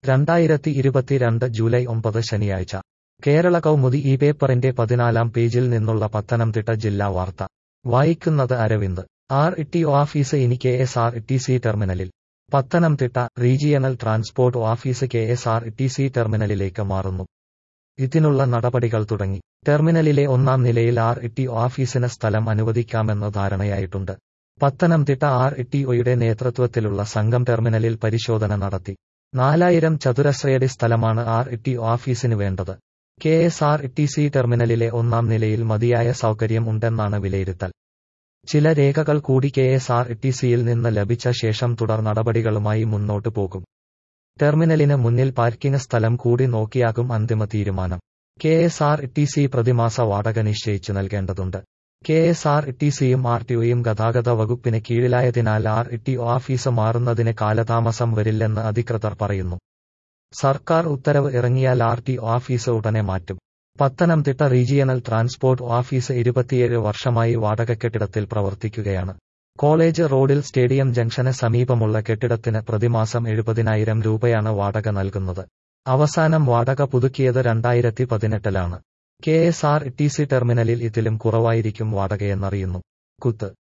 രണ്ടായിരത്തി ഇരുപത്തിരണ്ട് ജൂലൈ ഒമ്പത് ശനിയാഴ്ച കേരള കൗമുദി ഈ പേപ്പറിന്റെ പതിനാലാം പേജിൽ നിന്നുള്ള പത്തനംതിട്ട ജില്ലാ വാർത്ത വായിക്കുന്നത് അരവിന്ദ് ആർ ഇ ഓഫീസ് ഇനി K S R T C ടെർമിനലിൽ Pathanamthitta regional transport office K S R T C ടെർമിനലിലേക്ക് മാറുന്നു ഇതിനുള്ള നടപടികൾ തുടങ്ങി ടെർമിനലിലെ ഒന്നാം നിലയിൽ ആർ ഇ ഓഫീസിന് സ്ഥലം അനുവദിക്കാമെന്ന് ധാരണയായിട്ടുണ്ട് പത്തനംതിട്ട ആർ ഇ ഒയുടെ നേതൃത്വത്തിലുള്ള സംഘം ടെർമിനലിൽ പരിശോധന നടത്തി നാലായിരം ചതുരശ്രയടി സ്ഥലമാണ് ആർ ഇ ഓഫീസിന് വേണ്ടത് K S R T C ടെർമിനലിലെ ഒന്നാം നിലയിൽ മതിയായ സൗകര്യം ഉണ്ടെന്നാണ് വിലയിരുത്തൽ ചില രേഖകൾ കൂടി കെ എസ് ആർ ടി സിയിൽ നിന്ന് ലഭിച്ച ശേഷം തുടർ നടപടികളുമായി മുന്നോട്ടു പോകും ടെർമിനലിന് മുന്നിൽ പാർക്കിംഗ് സ്ഥലം കൂടി നോക്കിയാകും അന്തിമ തീരുമാനം K S R T C പ്രതിമാസ വാടക നിശ്ചയിച്ചു നൽകേണ്ടതുണ്ട് കെ എസ് ആർ ടി സിയും ആർ ടി ഒയും ഗതാഗത വകുപ്പിന് കീഴിലായതിനാൽ ആർ ടി ഒ ഓഫീസ് മാറുന്നതിന് കാലതാമസം വരില്ലെന്ന് അധികൃതർ പറയുന്നു സർക്കാർ ഉത്തരവ് ഇറങ്ങിയാൽ ആർ ടി ഓഫീസ് ഉടനെ മാറ്റും പത്തനംതിട്ട റീജിയണൽ ട്രാൻസ്പോർട്ട് ഓഫീസ് ഇരുപത്തിയേഴ് വർഷമായി വാടക കെട്ടിടത്തിൽ പ്രവർത്തിക്കുകയാണ് കോളേജ് റോഡിൽ സ്റ്റേഡിയം ജംഗ്ഷന് സമീപമുള്ള കെട്ടിടത്തിന് പ്രതിമാസം എഴുപതിനായിരം രൂപയാണ് വാടക നൽകുന്നത് അവസാനം വാടക പുതുക്കിയത് രണ്ടായിരത്തി പതിനെട്ടിലാണ് K S R T C ടെർമിനലിൽ ഇതിലും കുറവായിരിക്കും വാടകയെന്നറിയുന്നു കുത്ത്